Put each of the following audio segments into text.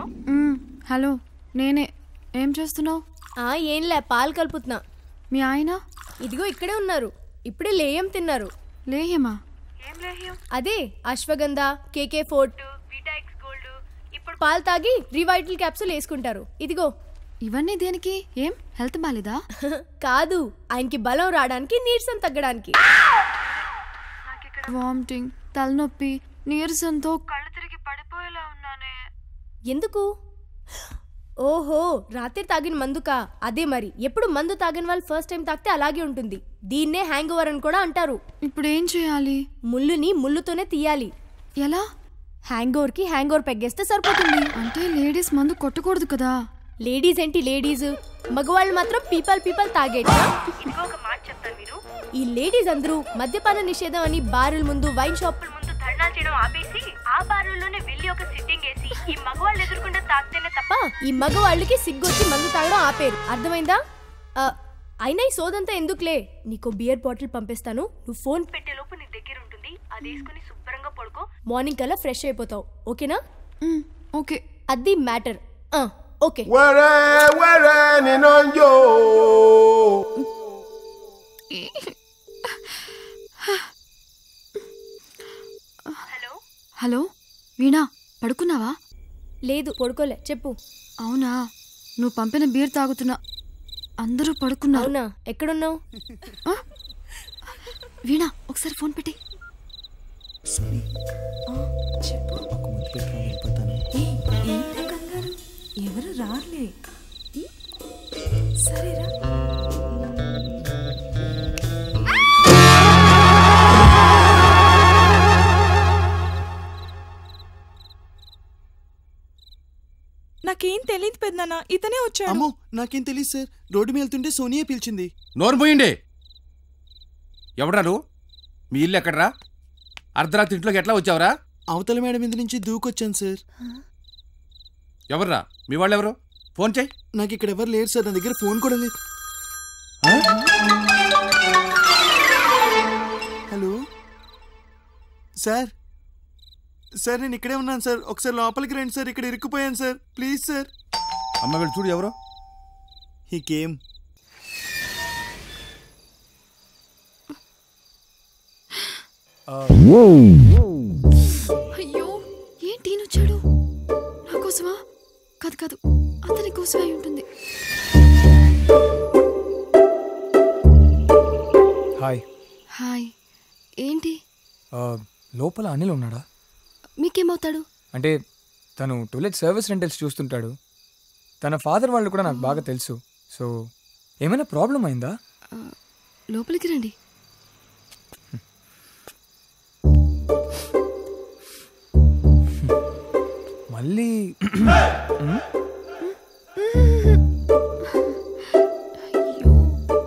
మ్మ్, hello నేనే ఏం చేస్తున్నావు ఆ ఏంలే పాలు కలుపుతున్నా మీ ఆయన ఇదిగో ఇక్కడే ఉన్నారు ఇప్పుడే లేయం తిన్నారు లేయమా అదే అశ్వగంధ కేకే ఫోర్ట్ ఇప్పుడు పాలు తాగి రివైటల్ క్యాప్సూల్ వేసుకుంటారు ఇదిగో ఇవన్నీ దేనికి ఏం హెల్త్ బాలేదా కాదు ఆయనకి బలం రావడానికి నీరసం తగ్గడానికి వామిటింగ్ తలనొప్పి నీరసంతో కళ్ళు తిరిగి పడిపోయేలా ఉన్నానే ఎందుకు ఓహో రాత్రి తాగిన మందుకా అదే మరి ఎప్పుడు మందు తాగిన వాళ్ళు ఫస్ట్ టైం తాగితే అలాగే ఉంటుంది దీన్నే హ్యాంగ్ ఓవర్ అని కూడా అంటారు ఇప్పుడు ఏం చేయాలి ముళ్ళుని ముళ్ళుతోనే తీయాలి ఎలా హ్యాంగ్ ఓవర్కి హ్యాంగ్ ఓవర్ పెగ్గేస్తే సరిపోతుంది అంటే లేడీస్ మందు కొట్టకూడదు కదా లేడీస్ ఏంటి లేడీస్ మగవాళ్ళు మాత్రం పీపల్ పీపల్ తాగేట ఈ లేడీస్ అందరూ మద్యపాన నిషేధం అని బారుల ముందు వైన్ షాపుల ముందు ధర్నాలు చేయడం ఆపేసి ఆ బారుల్లోనే వెళ్ళి ఒక సిట్టింగ్ వేసి ఈ మగవాళ్ళు ఎదుర్కొంటే తాగితేనే తప్ప ఈ మగవాళ్ళకి సిగ్గొచ్చి మందు తాగడం ఆపేరు అర్థమైందా ఆ, అయినా ఈ సోదంతా ఎందుకులే నీకు బియర్ బాటిల్ పంపిస్తాను నువ్వు ఫోన్ పెట్టే లోపు నీ దగ్గర ఉంటుంది అది వేసుకుని శుభ్రంగా పడుకో మార్నింగ్ కల్లా ఫ్రెష్ అయిపోతావు ఓకేనా మ్మ్, ఓకే అది matter okay wẹ́rẹ́ wẹ́rẹ́ níná ń jó. Hello Veena పడుకున్నావా లేదు పడుకోలే చెప్పు అవునా నువ్వు పంపిన బీర్ తాగుతున్నా అందరూ పడుకున్నారు అవునా ఎక్కడున్నావు వీణా ఒకసారి ఫోన్ పెట్టి ఎవరు రాలే సరేరా నాకేం తెలియదు పెద్దనా ఇతనే వచ్చాడు అమ్మో నాకేం తెలియదు సార్ రోడ్డు మీద వెళ్తుంటే సోనియా పిలిచింది నోరు పోయిండే ఎవడ్రా నువ్వు మీ ఇల్లు ఎక్కడరా అర్ధరాత్రి ఇంట్లోకి ఎట్లా వచ్చావురా అవతల మేడ మీద నుంచి దూకొచ్చాను సార్ ఎవర్రా మీ వాళ్ళు ఎవరు ఫోన్ చేయి నాకు ఇక్కడ ఎవరు లేరు సార్ నా దగ్గర ఫోన్ కూడా లేదు హలో సార్ సార్ నేను ఇక్కడే ఉన్నాను సార్ ఒకసారి లోపలికి రండి సార్ ఇక్కడ ఇరుక్కుపోయాను సార్ ప్లీజ్ సార్ అమ్మ వీళ్ళు చూడు ఎవరు ఈ కేమ్ అయ్యో ఏంటి ఈయన వచ్చాడు నా కోసమా కాదు కాదు అతని కోసమే అయి ఉంటుంది హాయ్ హాయ్ ఏంటి ఆ, లోపల అనిల్ ఉన్నాడా మీకేమవుతాడు అంటే తను టూలెట్ సర్వీస్ రెంటల్స్ చూస్తుంటాడు తన ఫాదర్ వాళ్ళు కూడా నాకు బాగా తెలుసు సో ఏమైనా ప్రాబ్లం అయిందా ఆ, లోపలికి రండి మళ్ళీ ఉమ్, అయ్యో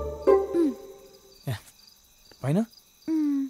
పైన మ్మ్.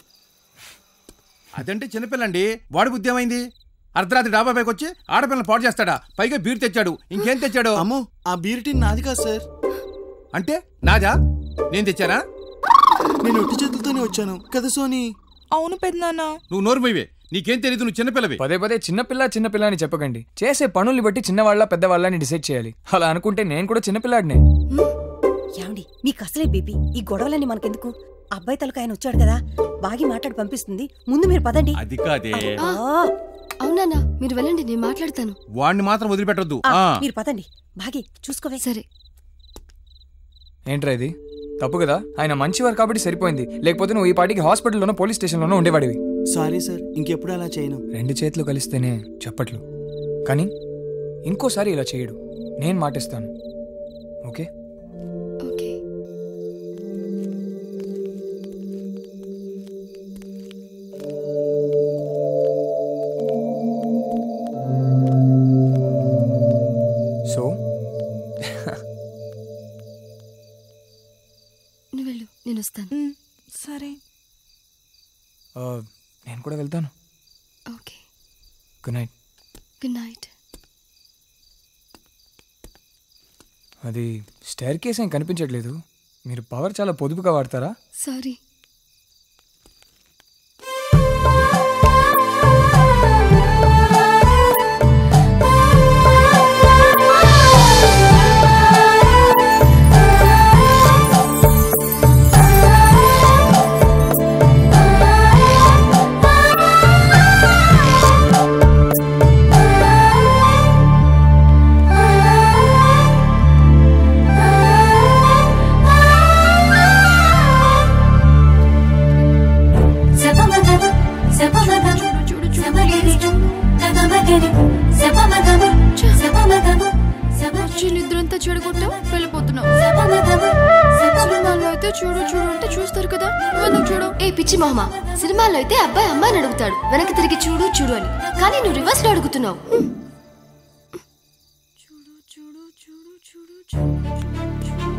అదంటే చిన్నపిల్లండి వాడి బుద్ధి ఏమైంది అర్ధరాత్రి డాబా పైకి వచ్చి ఆడపిల్లని పాడు చేస్తాడా పైగా బీర్ తెచ్చాడు ఇంకేం తెచ్చాడు అమ్మో ఆ బీర్ టిన్ నాది కాదు సార్ అంటే నాదా నేను తెచ్చానా నేను ఒట్టి చేతులతోనే వచ్చాను కదా సోని అవును పెద్దనాన్న నువ్వు నోరు మొయ్యవే నీకేం తెలియదు నువ్వు చిన్నపిల్లవి పదే పదే చిన్నపిల్ల చిన్నపిల్ల అని చెప్పకండి చేసే పనుల్ని బట్టి చిన్నవాళ్ళ పెద్దవాళ్ళ అని డిసైడ్ చేయాలి అలా అనుకుంటే నేను కూడా చిన్నపిల్లాడినే ఏమండి మీకు అసలే బేబీ ఈ గొడవలన్నీ మనకెందుకు అబ్బాయి తలకు ఆయన వచ్చాడు కదా బాగి మాట్లాడి పంపిస్తుంది ముందు మీరు పదండి అది కాదే ఆ, అవునన్నా మీరు వెళ్ళండి నేను మాట్లాడతాను వాడిని మాత్రం వదిలిపెట్టొద్దు ఆ, ఆ. మీరు పదండి బాగి చూసుకోవే సరే ఏంట్రా ఇది తప్పు కదా ఆయన మంచివారు కాబట్టి సరిపోయింది లేకపోతే నువ్వు ఈ పాటికి హాస్పిటల్లోనో పోలీస్ స్టేషన్లోనో ఉండేవాడివి సారీ సార్ ఇంకెప్పుడు అలా చేయను రెండు చేతులు కలిస్తేనే చప్పట్లు కానీ ఇంకోసారి ఇలా చేయడు నేను మాటిస్తాను ఓకే ఓకే సో నువ్వు వెళ్ళు నేను వస్తాను ఉమ్, సరే ఆ, నేను కూడా వెళ్తాను okay good night good night అది స్టైర్ కేస్ ఏం కనిపించట్లేదు మీరు పవర్ చాలా పొదుపుగా వాడతారా సారీ ఆ వచ్చి నిద్రంతా చెడగొట్టాం వెళ్ళిపోతున్నాం సినిమాలో అయితే చూడు చూడు అంటే చూస్తారు కదా నువ్వెందుకు చూడు ఏ పిచ్చి మొహమ సినిమాలో అయితే అబ్బాయి అమ్మాయిని అడుగుతాడు వెనక్కి తిరిగి చూడు చూడు అని కానీ నువ్వు రివర్స్ లో అడుగుతున్నావు చూడు చూడు చూడు చూడు చూడు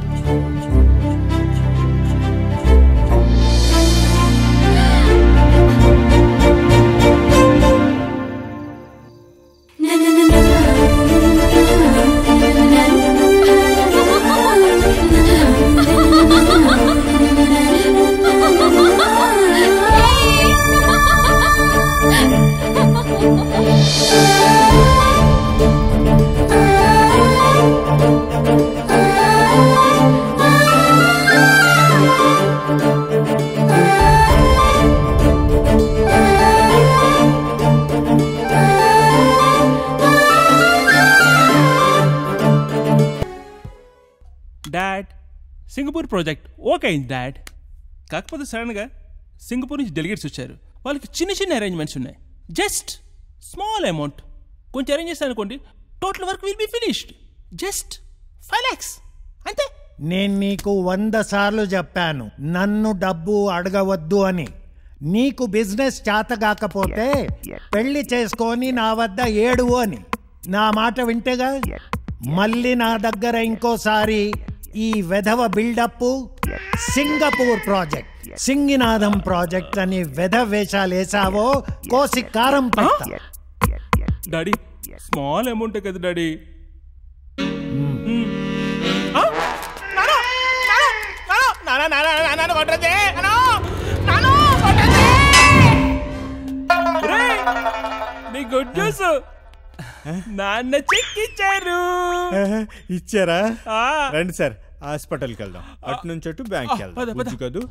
డాడ్ సింగపూర్ ప్రాజెక్ట్ ఓకే అయింది డాడ్ కాకపోతే సడన్గా సింగపూర్ నుంచి డెలిగేట్స్ వచ్చారు వాళ్ళకి చిన్న చిన్న అరేంజ్మెంట్స్ ఉన్నాయి జస్ట్ స్మాల్ అమౌంట్ కొంచెం అరేంజ్ చేస్తాను అనుకోండి total work will be finished just five lakhs అంతే నేను నీకు వంద సార్లు చెప్పాను నన్ను డబ్బు అడగవద్దు అని నీకు బిజినెస్ చేతగాకపోతే పెళ్లి చేసుకొని నా వద్ద ఏడు అని నా మాట వింటేగా మళ్ళీ నా దగ్గర ఇంకోసారి ఈ వెధవ బిల్డప్ సింగపూర్ ప్రాజెక్ట్ సింగినాథం ప్రాజెక్ట్ అని వెధ వేషాలు వేసావో కోసి కారం పెడతా డాడీ స్మాల్ అమౌంట్ కదా డాడీ నీ గుడ్ న్యూస్ నాన్న చెక్ ఇచ్చారు ఇచ్చారా ఆ. రండి సార్ హాస్పిటల్కి వెళ్దాం అటు నుంచి అటు బ్యాంక్కి పద, వెళ్దాం పద. బుజ్జి కదూ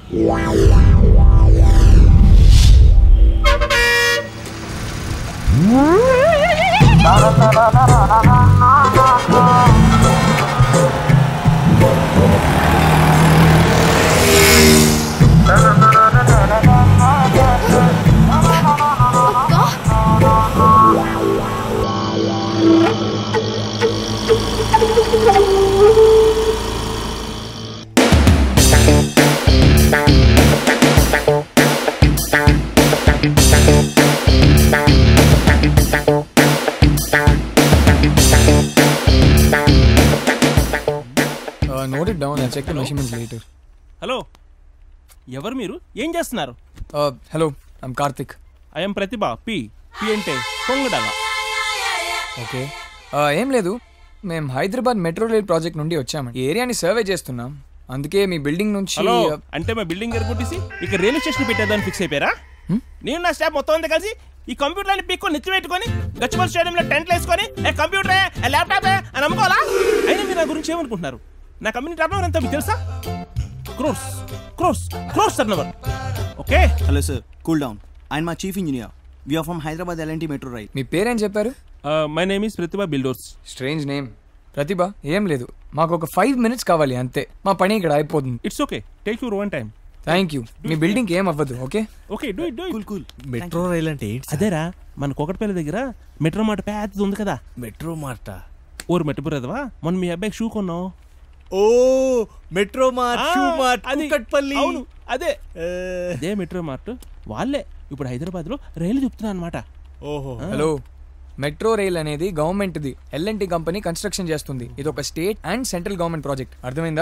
note it down check the measurements later hello ఎవరు మీరు ఏం చేస్తున్నారు hello I'm Karthik I'm Pratibha P P అంటే పొంగడాల ఓకే ఏం లేదు మేము హైదరాబాద్ మెట్రో రైల్ ప్రాజెక్ట్ నుండి వచ్చామండి ఈ ఏరియాని సర్వే చేస్తున్నాం అందుకే మీ బిల్డింగ్ నుంచి హలో uh, అంటే మా బిల్డింగ్ ఎరగొట్టేసి ఇక రైల్వే స్టేషన్ పెట్టేదాన్ని ఫిక్స్ అయిపోయారా నేను నా స్టాఫ్ మొత్తం అంతా కలిసి ఈ కంప్యూటర్ని పీక్కొని నెత్తి పెట్టుకొని గచ్చిబల్ స్టేడియంలో టెంట్లు వేసుకొని ఏ కంప్యూటరే ఏ ల్యాప్టాపే అని అమ్ముకోవాలా అయినా మీరు నా గురించి ఏమనుకుంటున్నారు నా కంపెనీ టర్న్ ఎంత మీకు తెలుసా crores crores crores turn over okay hello sir cool down ఆయన మా chief engineer we're from Hyderabad L and T metro rail మీ పేరేం చెప్పారు my name is Pratibha builders strange name Pratibha ఏం లేదు మాకు ఒక ఫైవ్ మినిట్స్ కావాలి అంతే మా పని ఇక్కడ అయిపోతుంది it's okay take your own time thank you మీ బిల్డింగ్ ఏం అవ్వదు okay okay do it do it cool metro rail అంటే ఏంటి అదేరా మన కోకటపల్లి దగ్గర మెట్రో మాట పెద్దది ఉంది కదా మెట్రో మార్ట ఊరు మెట్టుపురదవా మొన్న మీ అబ్బాయికి షూ కొన్నావు ఓ మెట్రో మార్ట్ ఆ, షూ మార్ట్ అది. కుకట్పల్లి అవును అదే అదే మెట్రో మార్ట్ వాళ్ళే ఇప్పుడు హైదరాబాద్ లో రైలు చూపుతున్నా అనమాట ఓహో హలో మెట్రో రైల్ అనేది గవర్నమెంట్ది ఎల్ఎన్టీ కంపెనీ కన్స్ట్రక్షన్ చేస్తుంది ఇది ఒక state and central government project అర్థమైందా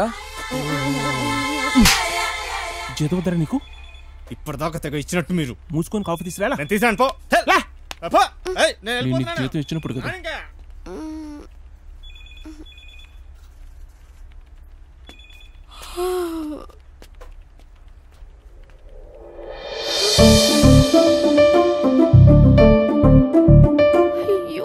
చేతుకుతారా నీకు ఇప్పటిదాకా తెగ ఇచ్చినట్టు మీరు మూసుకొని కాఫీ తీసుకురా నేను తీసాను పో లే. పో. ఏయ్, నేను నేను నీకు వెళ్ళిపోతున్నాను. చేతి ఇచ్చినప్పుడు కదా ఇంకా. అయ్యో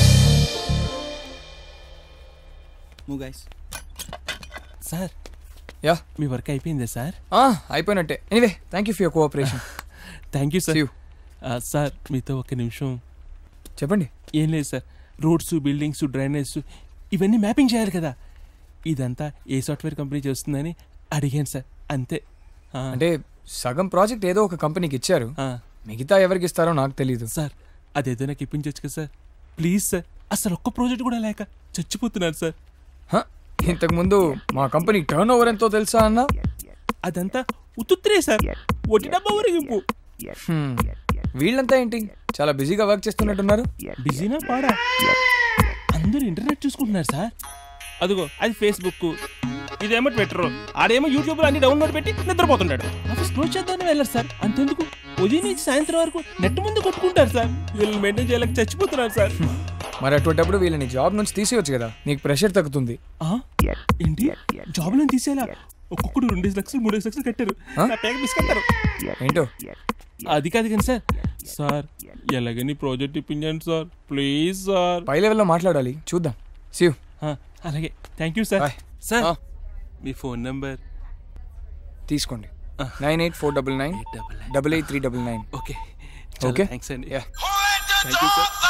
మూవ్ గైస్ సార్ యా మీ వర్క్ అయిపోయిందా సార్ అయిపోయినట్టే anyway thank you for your cooperation thank you sir sir మీతో ఒక నిమిషం చెప్పండి ఏం లేదు సార్ రోడ్స్ బిల్డింగ్స్ డ్రైనేజ్ ఇవన్నీ మ్యాపింగ్ చేయాలి కదా ఇదంతా ఏ సాఫ్ట్వేర్ కంపెనీ చేస్తుందని అడిగాను సార్ అంతే ఆ. అంటే సగం ప్రాజెక్ట్ ఏదో ఒక కంపెనీకి ఇచ్చారు ఆ. మిగతా ఎవరికి ఇస్తారో నాకు తెలియదు సార్ అదేదో నాకు ఇప్పించవచ్చు కదా సార్ ప్లీజ్ సార్ అసలు ఒక్క ప్రాజెక్ట్ కూడా లేక చచ్చిపోతున్నాను సార్ ఇంతకు ముందు మా కంపెనీ టర్న్ ఓవర్ ఎంతో తెలుసా అన్నా అదంతా ఉత్తుత్రే సార్ ఒట్టి డబ్బా ఊరేగింపు హ్మ్. వీళ్ళంతా ఏంటి చాలా బిజీగా వర్క్ చేస్తున్నట్టున్నారు బిజీనా పాడా అందరూ ఇంటర్నెట్ చూసుకుంటున్నారు సార్ అదిగో అది ఫేస్బుక్ ఇదేమో ట్విట్టర్ ఆడేమో యూట్యూబ్ అన్ని డౌన్లోడ్ పెట్టి నిద్రపోతుంటాడు ఆఫీస్ క్లోజ్ చేద్దామని వెళ్ళారు సార్ అంతెందుకు ఉదయం నుంచి సాయంత్రం వరకు నెట్ ముందు కొట్టుకుంటారు సార్ వీళ్ళని మెయింటైన్ చేయలేక చచ్చిపోతున్నారు సార్ మరి అటువంటిప్పుడు వీళ్ళని జాబ్ నుంచి తీసేయొచ్చు కదా నీకు ప్రెషర్ తగ్గుతుంది ఆ? ఏంటి జాబ్ లో తీసేలా ఒక్కొక్కడు రెండు లక్షలు మూడు లక్షలు కట్టారు నా పేగ మిస్కట్టారు ఏంటో అది కాదు కానీ సార్ సార్ ఎలాగని ప్రాజెక్ట్ ఇప్పించండి సార్ ప్లీజ్ సార్ పై లెవెల్లో మాట్లాడాలి చూద్దాం సివ్ అలాగే thank you sir Bye. Sir ఆ. మీ ఫోన్ నెంబర్ తీసుకోండి nine eight four double nine double eight three double nine okay okay thanks అండి యా థ్యాంక్ యూ సార్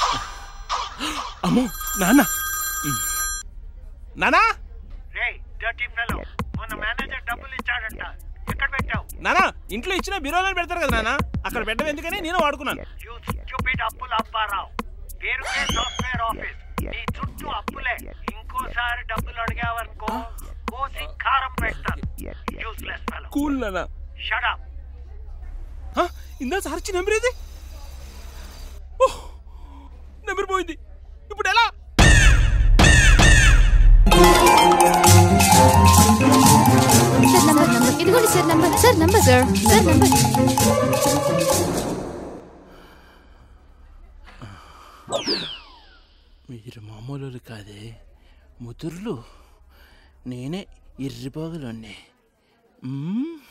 అమ్మో నాన్న నానా నానా ఇంట్లో ఇచ్చిన బీరోలో పెడతారు కదా నాన్న అక్కడ పెట్టడం ఎందుకని నేను వాడుకున్నాను అప్పులు అప్పారావు పేరుకే సాఫ్ట్వేర్ ఆఫీస్ నీ చుట్టూ అప్పులే ఇంకోసారి డబ్బులు అడిగావనుకో కోసి కారం పెడతాను యూస్లెస్ ఫెలో కూల్ నానా షట్ అప్ ఇందా సార్ ఇచ్చిన నెంబర్ ఏది ఓహ్, నెంబర్ పోయింది ఇప్పుడు ఎలా సార్ నంబర్ నంబర్ ఇదిగోండి sir number sir number sir sir number మీరు మామూలు కాదే ముదుర్లు నేనే ఇర్రిపోగలండి మ్మ్